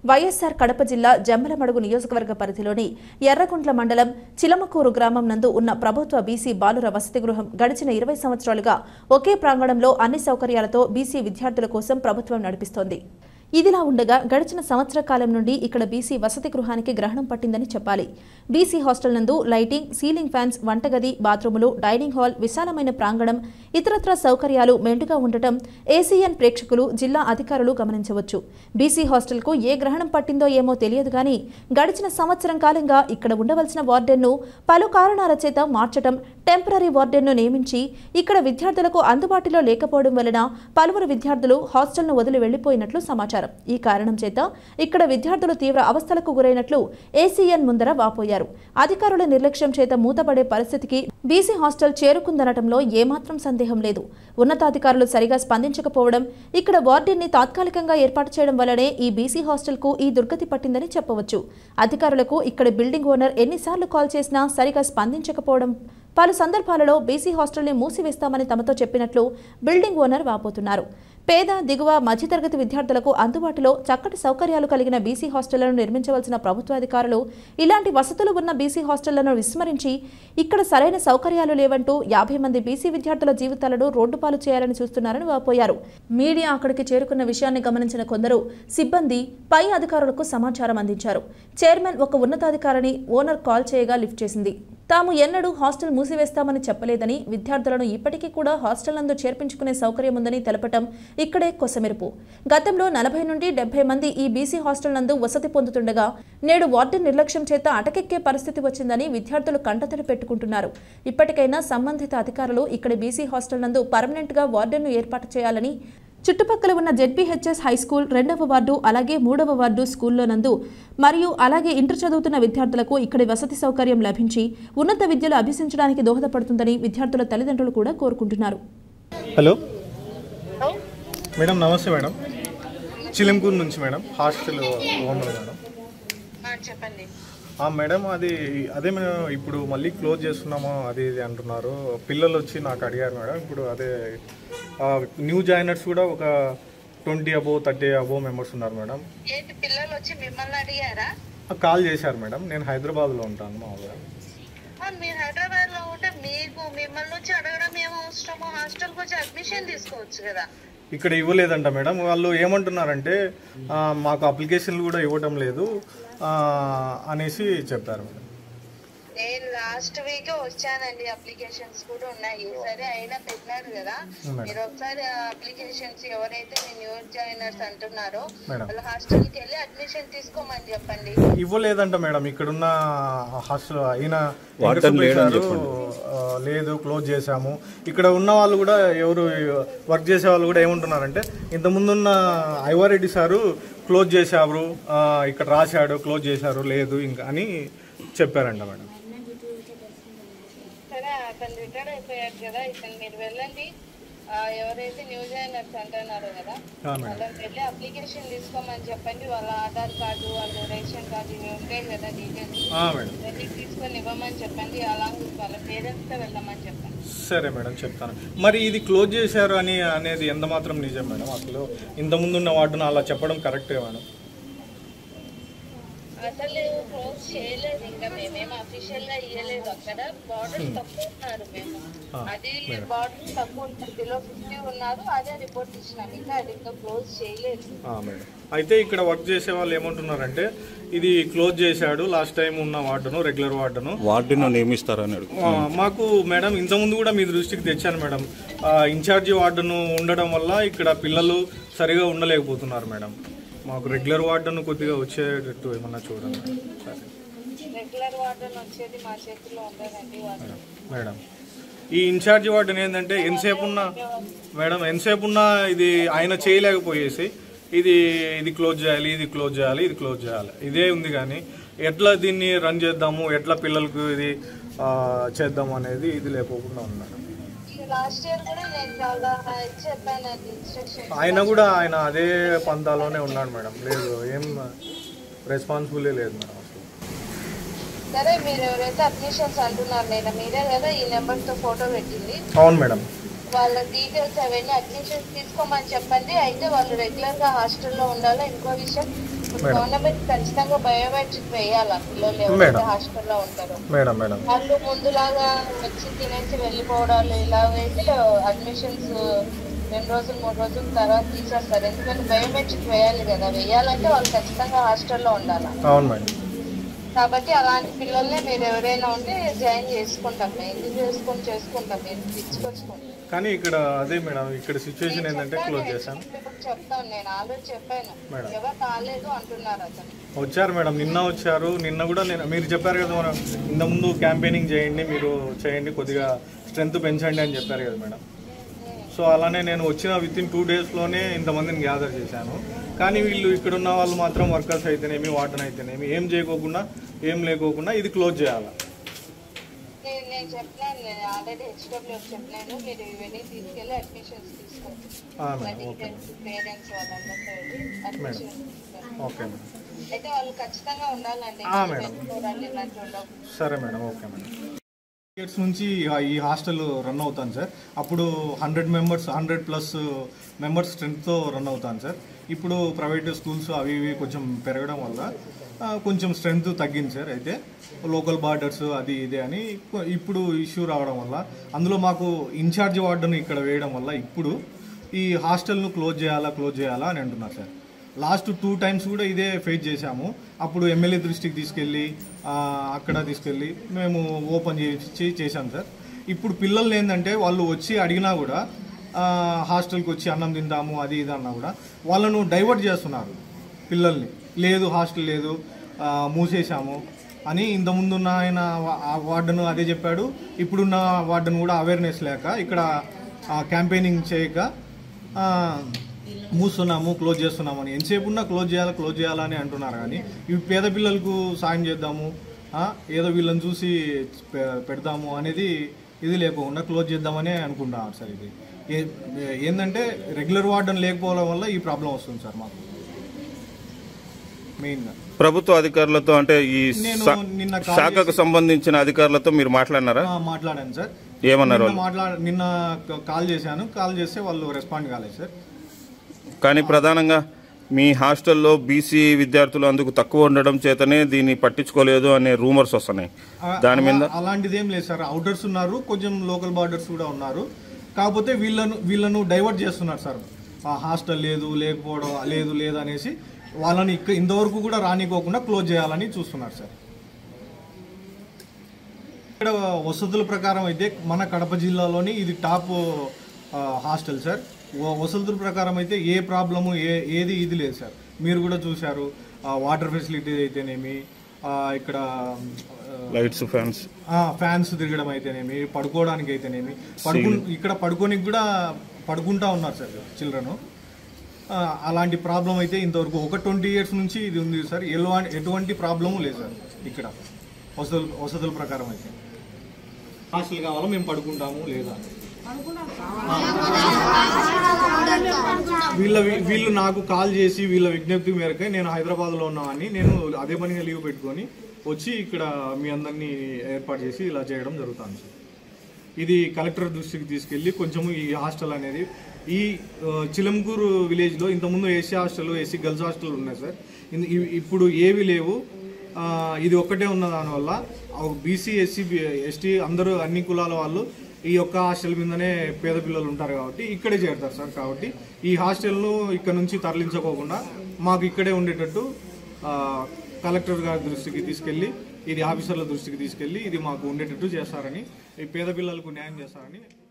వైఎస్సార్ కడప జిల్లా జమ్మలమడుగు నియోజకవర్గ పరిధిలోని ఎర్రగుంట్ల మండలం చిలమకూరు గ్రామం నందు ఉన్న ప్రభుత్వ బీసీ బాలుర వసతి గృహం గడిచిన ఇరవై సంవత్సరాలుగా ఒకే ప్రాంగణంలో అన్ని సౌకర్యాలతో బీసీ విద్యార్థుల కోసం ప్రభుత్వం నడిపిస్తోంది ఇదిలా ఉండగా గడిచిన సంవత్సర కాలం నుండి ఇక్కడ బీసీ వసతి గృహానికి గ్రహణం పట్టిందని చెప్పాలి బీసీ హాస్టల్ నందు లైటింగ్ సీలింగ్ ఫ్యాన్స్ వంటగది బాత్రూములు డైనింగ్ హాల్ విశాలమైన ప్రాంగణం ఇతరత్ర సౌకర్యాలు మెండుగా ఉండటం ఏసీఎన్ ప్రేక్షకులు జిల్లా అధికారులు గమనించవచ్చు బీసీ హాస్టల్కు ఏ గ్రహణం పట్టిందో ఏమో తెలియదు కానీ గడిచిన సంవత్సరం కాలంగా ఇక్కడ ఉండవలసిన వార్డెన్ను పలు కారణాల చేత మార్చటం టెంపరీ వార్డెన్ను నియమించి ఇక్కడ విద్యార్థులకు అందుబాటులో లేకపోవడం వలన పలువురు విద్యార్థులు హాస్టల్ను వదిలి వెళ్లిపోయినట్లు సమాచారం ఈ కారణం చేత ఇక్కడ విద్యార్థులు తీవ్ర అవస్థలకు గురైనట్లు ఏసీఎన్ ముందర వాపోయారు అధికారుల నిర్లక్ష్యం చేత మూతపడే పరిస్థితికి బీసీ హాస్టల్ చేరుకుందనటంలో ఏమాత్రం సందేహం లేదు ఉన్నతాధికారులు సరిగా స్పందించకపోవడం ఇక్కడ వార్డెన్ని తాత్కాలికంగా ఏర్పాటు చేయడం వల్లనే ఈ బీసీ హాస్టల్కు ఈ దుర్గతి పట్టిందని చెప్పవచ్చు అధికారులకు ఇక్కడ బిల్డింగ్ ఓనర్ ఎన్నిసార్లు కాల్ చేసినా సరిగా స్పందించకపోవడం పలు సందర్భాలలో బీసీ హాస్టల్ని మూసివేస్తామని తమతో చెప్పినట్లు బిల్డింగ్ ఓనర్ వాపోతున్నారు పేద దిగువ మధ్యతరగతి విద్యార్థులకు అందుబాటులో చక్కటి సౌకర్యాలు కలిగిన బీసీ హాస్టళ్లను నిర్మించవలసిన ప్రభుత్వాధికారులు ఇలాంటి వసతులు ఉన్న బీసీ హాస్టళ్లను విస్మరించి ఇక్కడ సరైన సౌకర్యాలు లేవంటూ యాభై మంది బీసీ విద్యార్థుల జీవితాలను రోడ్డుపాలు చేయాలని చూస్తున్నారని వాపోయారు మీడియా అక్కడికి చేరుకున్న విషయాన్ని గమనించిన కొందరు సిబ్బంది పై అధికారులకు సమాచారం అందించారు చైర్మన్ ఒక ఉన్నతాధికారిని ఓనర్ కాల్ చేయగా లిఫ్ట్ చేసింది తాము ఎన్నడూ హాస్టల్ మూసివేస్తామని చెప్పలేదని విద్యార్థులను ఇప్పటికీ కూడా హాస్టల్ నందు చేర్పించుకునే సౌకర్యం ఉందని తెలపటం ఇక్కడే కొసమెరుపు గతంలో నలభై నుండి డెబ్బై మంది ఈ బీసీ హాస్టల్ నందు వసతి పొందుతుండగా నేడు వార్డెన్ నిర్లక్ష్యం చేత అటకెక్కే పరిస్థితి వచ్చిందని విద్యార్థులు కంటతడి పెట్టుకుంటున్నారు ఇప్పటికైనా సంబంధిత అధికారులు ఇక్కడ బీసీ హాస్టల్ నందు పర్మనెంట్ గా వార్డెన్ను ఏర్పాటు చేయాలని చుట్టుపక్కల ఉన్న జెడ్పీహెచ్ఎస్ హై స్కూల్ రెండవ వార్డు అలాగే మూడవ వార్డు స్కూల్లో నందు మరియు అలాగే ఇంటర్ చదువుతున్న విద్యార్థులకు ఇక్కడి వసతి సౌకర్యం లభించి ఉన్నత విద్యలు అభ్యసించడానికి దోహదపడుతుందని విద్యార్థుల తల్లిదండ్రులు కూడా కోరుకుంటున్నారు హలో మేడం నమస్తే మేడం చిలింకూరు నుంచి మేడం హాస్టల్ ఓనర్ మేడం ఆ, చెప్పండి ఆ, మేడం అది అదే మేము ఇప్పుడు మళ్ళీ క్లోజ్ చేస్తున్నాము అది ఇది అంటున్నారు పిల్లలు వచ్చి నాకు అడిగారు మేడం ఇప్పుడు అదే ఆ, న్యూ జాయినర్స్ కూడా ఒక twenty above thirty above members ఉన్నారు మేడం ఏంటి పిల్లలు వచ్చి మిమ్మల్ని అడిగారా ఆ, కాల్ చేశారు మేడం నేను హైదరాబాద్లో ఉంటాను మామూలుగా ఆ, మీరు హైదరాబాద్ లో ఉంటే మీకు మిమ్మల్ని వచ్చి అడగడం ఏం అవసరమో హాస్టల్ కి వచ్చి అడ్మిషన్ తీసుకోవచ్చు కదా ఇక్కడ ఇవ్వలేదంట మేడం వాళ్ళు ఏమంటున్నారంటే ఆ, మాకు అప్లికేషన్లు కూడా ఇవ్వటం లేదు ఆ, అనేసి చెప్పారు మేడం నేను లాస్ట్ వీక్ వచ్చానండి అప్లికేషన్స్ కూడా ఉన్నాయి సరే అయినా పెట్టినారు కదా మేడం. మీరు ఒకసారి అప్లికేషన్స్ ఎవరైతే మీ న్యూ జాయినర్స్ అంటున్నారో మేడం. వాళ్ళ హాస్టల్ కి వెళ్ళి అడ్మిషన్ తీసుకోమని చెప్పండి ఇవ్వలేదంట మేడం ఇక్కడున్న హాస్టల్ ఈయన వార్డెన్ లేడని వెంకటసుబ్బయ్య గారు, ఆ, లేదు క్లోజ్ చేశాము ఇక్కడ ఉన్న వాళ్ళు కూడా ఎవరు వర్క్ చేసే వాళ్ళు కూడా ఏమంటున్నారంటే ఇంతకుముందున్న ఐవారెడ్డి సారు క్లోజ్ చేశారు ఆ, ఇక్కడ రాశాడు క్లోజ్ చేశారు లేదు ఇంకా అని చెప్పారంట మేడం సరే అతను రిటైర్డ్ అయిపోయాడు కదా ఇతను మీరు వెళ్ళండి ఆ, ఎవరైతే న్యూ జాయినర్స్ అంటున్నారో కదా ఆ, మేడం వాళ్ళకి వెళ్ళి అప్లికేషన్ తీసుకోమని చెప్పండి వాళ్ళ ఆధార్ కార్డు వాళ్ళు రేషన్ కార్డు ఇవి ఉంటాయి కదా డీటెయిల్స్ ఆ, మేడం ఇవన్నీ తీసుకొని ఇవ్వమని చెప్పండి అలాగే వాళ్ళ పేరెంట్స్తో వెళ్ళమని చెప్పండి సరే మేడం చెప్తాను మరి ఇది క్లోజ్ చేశారు అని అనేది ఎంత మాత్రం నిజం మేడం అసలు ఇంతకుముందు ఉన్న వాటిని అలా చెప్పడం కరెక్టే మేడం అసలు క్లోజ్ చేయలేదు ఇంకా మేమేం అఫీషియల్ గా ఇవ్వలేదు అక్కడ బార్డర్స్ తక్కువ ఉన్నారు మేము ఆ, అది బార్డర్స్ తక్కువ ఉంటుంది బిలో ఫిఫ్టీ ఉన్నారు అదే రిపోర్ట్ ఇచ్చినాం ఇంకా అది ఇంకా క్లోజ్ చేయలేదు ఆ, మేడం అయితే ఇక్కడ వర్క్ చేసే వాళ్ళు ఏమంటున్నారంటే ఇది క్లోజ్ చేశాడు లాస్ట్ టైం ఉన్న వార్డును రెగ్యులర్ వార్డును వార్డును నియమిస్తారని అడుగు ఆ, మాకు మేడం ఇంతకుముందు కూడా మీ దృష్టికి తెచ్చాను మేడం ఆ, ఇన్ఛార్జి వార్డును ఉండడం వల్ల ఇక్కడ పిల్లలు సరిగా ఉండలేకపోతున్నారు మేడం మాకు రెగ్యులర్ వార్డును కొద్దిగా వచ్చేటట్టు ఏమన్నా చూడండి సరే రెగ్యులర్ వార్డెన్ వచ్చేది మా చేతిలో ఉండదండి వాళ్ళు మేడం ఈ ఇన్ఛార్జి వార్డుని ఏంటంటే ఎంతసేపు ఉన్నా మేడం ఎంతసేపు ఉన్నా ఇది ఆయన చేయలేకపోయేసి ఇది ఇది క్లోజ్ చేయాలి ఇది క్లోజ్ చేయాలి ఇది క్లోజ్ చేయాలి ఇదే ఉంది కానీ ఎట్లా దీన్ని రన్ చేద్దాము ఎట్లా పిల్లలకు ఇది ఆ, చేద్దాము అనేది ఇది లేకోకుండా ఉంది మేడం లాస్ట్ ఇయర్ కూడా నేను చాలా చెప్పాను అది ఇన్స్ట్రక్షన్ ఆయన కూడా ఆయన అదే పంతాలోనే ఉన్నాడు మేడం లేదు ఏం రెస్పాన్సిబుల్ లేదు మేడం అసలు సరే మీరు ఎవరైతే అడ్మిషన్స్ అంటున్నారు నేను మీరే కదా ఈ నెంబర్ తో ఫోటో పెట్టింది అవును మేడం వాళ్ళ డీటెయిల్స్ అవన్నీ అడ్మిషన్స్ తీసుకోమని చెప్పండి అయితే వాళ్ళు రెగ్యులర్ గా హాస్టల్లో ఉండాలి ఇంకో విషయం గవర్నమెంట్ ఖచ్చితంగా బయోమెట్రిక్ వేయాలా పిల్లలు ఎవరైతే మేడం. హాస్టల్లో ఉంటారో మేడం మేడం వాళ్ళు ముందులాగా వచ్చి తినేసి వెళ్ళిపోవడాలు ఇలా అయితే అడ్మిషన్స్ రెండు రోజులు మూడు రోజుల తర్వాత తీసేస్తారు ఎందుకంటే బయోమెట్రిక్ వేయాలి కదా వేయాలంటే వాళ్ళు ఖచ్చితంగా హాస్టల్లో ఉండాలి అవును మేడం కాబట్టి అలాంటి పిల్లల్ని మీరు ఎవరైనా ఉంటే జాయిన్ చేసుకుంటాం మేము ఎందుకు చేసుకొని చేసుకుంటాం మీరు తెచ్చుకొచ్చుకుంటాం కానీ ఇక్కడ అదే మేడం ఇక్కడ సిచ్యువేషన్ ఏంటంటే క్లోజ్ చేశాను ఇప్పుడు చెప్తాను నేను ఆల్రెడీ చెప్పాను మేడం. ఎవరు కాలేదు అంటున్నారు అతను వచ్చారు మేడం నిన్న వచ్చారు నిన్న కూడా నేను మీరు చెప్పారు కదా మనం ఇంతకుముందు క్యాంపెయినింగ్ చేయండి మీరు చేయండి కొద్దిగా స్ట్రెంత్ పెంచండి అని చెప్పారు కదా మేడం సో అలానే నేను వచ్చిన విత్ ఇన్ టూ డేస్లోనే ఇంతమందిని గ్యాదర్ చేశాను కానీ వీళ్ళు ఇక్కడ ఉన్న వాళ్ళు మాత్రం వర్కర్స్ అయితేనేమి వాటర్ అయితేనేమి ఏం చేయకోకుండా ఏం లేకోకుండా ఇది క్లోజ్ చేయాలి నేను నేను చెప్పినాను నేను ఆల్రెడీ హెచ్డబ్ల్యూ చెప్పినాను మీరు ఇవన్నీ తీసుకెళ్ళి అడ్మిషన్స్ తీసుకోండి ఆ, మేడం ఓకే పేరెంట్స్ వాళ్ళందరితో అడ్మిషన్స్ తీసుకోండి ఓకే మేడం అయితే వాళ్ళు ఖచ్చితంగా ఉండాలండి ఆ, మేడం. పెట్టుకోవడాలు ఇలాంటివి ఉండవు సరే మేడం ఓకే మేడం ఇయర్స్ నుంచి ఈ హాస్టల్ రన్ అవుతాను సార్ అప్పుడు hundred members hundred plus members స్ట్రెంత్తో రన్ అవుతాను సార్ ఇప్పుడు ప్రైవేట్ స్కూల్స్ అవి ఇవి కొంచెం పెరగడం వల్ల ఆ, కొంచెం స్ట్రెంత్ తగ్గింది సార్ అయితే లోకల్ బార్డర్స్ అది ఇది అని ఇప్పు- ఇప్పుడు ఇష్యూ రావడం వల్ల అందులో మాకు ఇన్ఛార్జ్ వార్డును ఇక్కడ వేయడం వల్ల ఇప్పుడు ఈ హాస్టల్ను క్లోజ్ చేయాలా క్లోజ్ చేయాలా అని అంటున్నారు సార్ లాస్ట్ టూ టైమ్స్ కూడా ఇదే ఫేస్ చేశాము అప్పుడు ఎమ్మెల్యే దృష్టికి తీసుకెళ్ళి ఆ, అక్కడ తీసుకెళ్ళి మేము ఓపెన్ చేసి చేశాం సార్ ఇప్పుడు పిల్లలు ఏంటంటే వాళ్ళు వచ్చి అడిగినా కూడా ఆ, హాస్టల్కి వచ్చి అన్నం తిందాము అది ఇది అన్నా కూడా వాళ్ళను డైవర్ట్ చేస్తున్నారు పిల్లల్ని లేదు హాస్టల్ లేదు ఆ, మూసేశాము అని ఇంతకుముందున్న ఆయన వా- ఆ వార్డను అదే చెప్పాడు ఇప్పుడున్న వార్డను కూడా అవేర్నెస్ లేక ఇక్కడ క్యాంపెయినింగ్ చేయక ఆ, మూస్తున్నాము క్లోజ్ చేస్తున్నామని ఎంతసేపు ఉన్నా క్లోజ్ చేయాలి క్లోజ్ చేయాలని అంటున్నారు కానీ ఇవి పేద పిల్లలకు సాయం చేద్దాము ఆ, ఏదో వీళ్ళని చూసి పె- పెడదాము అనేది ఇది లేకుండా క్లోజ్ చేద్దామనే అనుకుంటున్నారు సార్ ఇది ఏ- ఏంటంటే రెగ్యులర్ వార్డన్ లేకపోవడం వల్ల ఈ ప్రాబ్లం వస్తుంది సార్ మాకు మెయిన్గా ప్రభుత్వ అధికారులతో అంటే ఈ నేను శా- నిన్న కాల్ శాఖకు సంబంధించిన అధికారులతో మీరు మాట్లాడినారా ఆ, మాట్లాడాను సార్ ఏమన్నారు నిన్న మాట్లాడ నిన్న క- కాల్ చేశాను కాల్ చేస్తే వాళ్ళు రెస్పాండ్ కాలేదు సార్ కానీ ప్రధానంగా మీ హాస్టల్లో బీసీ విద్యార్థులు అందుకు తక్కువ ఉండడం చేతనే దీన్ని పట్టించుకోలేదు అనే రూమర్స్ వస్తున్నాయి ఆ, దాని మీద అలా- అలాంటిది ఏం లేదు సార్ అవుటర్స్ ఉన్నారు కొంచెం లోకల్ బార్డర్స్ కూడా ఉన్నారు కాకపోతే వీళ్ళను వీళ్ళను డైవర్ట్ చేస్తున్నారు సార్ ఆ హాస్టల్ లేదు లేకపోవడం లేదు లేదు అనేసి వాళ్ళని ఇక్క ఇంతవరకు కూడా రానికోకుండా క్లోజ్ చేయాలని చూస్తున్నారు సార్ ఇక్కడ వసతుల ప్రకారం అయితే మన కడప జిల్లాలోని ఇది టాప్ ఆ, హాస్టల్ సార్ వ- వసతుల ప్రకారం అయితే ఏ ప్రాబ్లము ఏ ఏది ఇది లేదు సార్ మీరు కూడా చూశారు ఆ, వాటర్ ఫెసిలిటీ అయితేనేమి ఆ, ఇక్కడ ఆ, లైట్స్ ఫ్యాన్స్ ఆ, ఫ్యాన్స్ తిరగడం అయితేనేమి పడుకోవడానికి అయితేనేమి పడుకు ఇక్కడ పడుకోనికి కూడా పడుకుంటా ఉన్నారు సార్ చిల్డ్రన్ అలాంటి ప్రాబ్లం అయితే ఇంతవరకు ఒక ట్వంటీ ఇయర్స్ నుంచి ఇది ఉంది సార్ ఎలాంటి ఎటువంటి ప్రాబ్లము లేదు సార్ ఇక్కడ వసతుల వసతుల ప్రకారం అయితే హాస్టల్ కావాలా మేము పడుకుంటాము లేదా వీళ్ళ వీళ్ళు నాకు కాల్ చేసి వీళ్ళ విజ్ఞప్తి మేరకే నేను హైదరాబాద్లో ఉన్నామని నేను అదే పనిగా లీవ్ పెట్టుకొని వచ్చి ఇక్కడ మీ అందరినీ ఏర్పాటు చేసి ఇలా చేయడం జరుగుతుంది సార్ ఇది కలెక్టర్ దృష్టికి తీసుకెళ్ళి కొంచెము ఈ హాస్టల్ అనేది ఈ ఆ, చిలంకూరు విలేజ్లో ఇంతకుముందు A C hostel A C girls hostel ఉన్నాయి సార్ ఇన్- ఇవి- ఇప్పుడు ఏవి లేవు ఆ, ఇది ఒక్కటే ఉన్న దానివల్ల బీసీ ఎస్సీ ఎస్టీ అందరూ అన్ని కులాల వాళ్ళు ఈ యొక్క హాస్టల్ మీదనే పేద పిల్లలు ఉంటారు కాబట్టి ఇక్కడే చేరుతారు సార్ కాబట్టి ఈ హాస్టల్ను ఇక్కడ నుంచి తరలించుకోకుండా మాకు ఇక్కడే ఉండేటట్టు ఆ, కలెక్టర్ గారి దృష్టికి తీసుకెళ్ళి ఇది ఆఫీసర్ల దృష్టికి తీసుకెళ్ళి ఇది మాకు ఉండేటట్టు చేస్తారని ఈ పేద పిల్లలకు న్యాయం చేస్తారని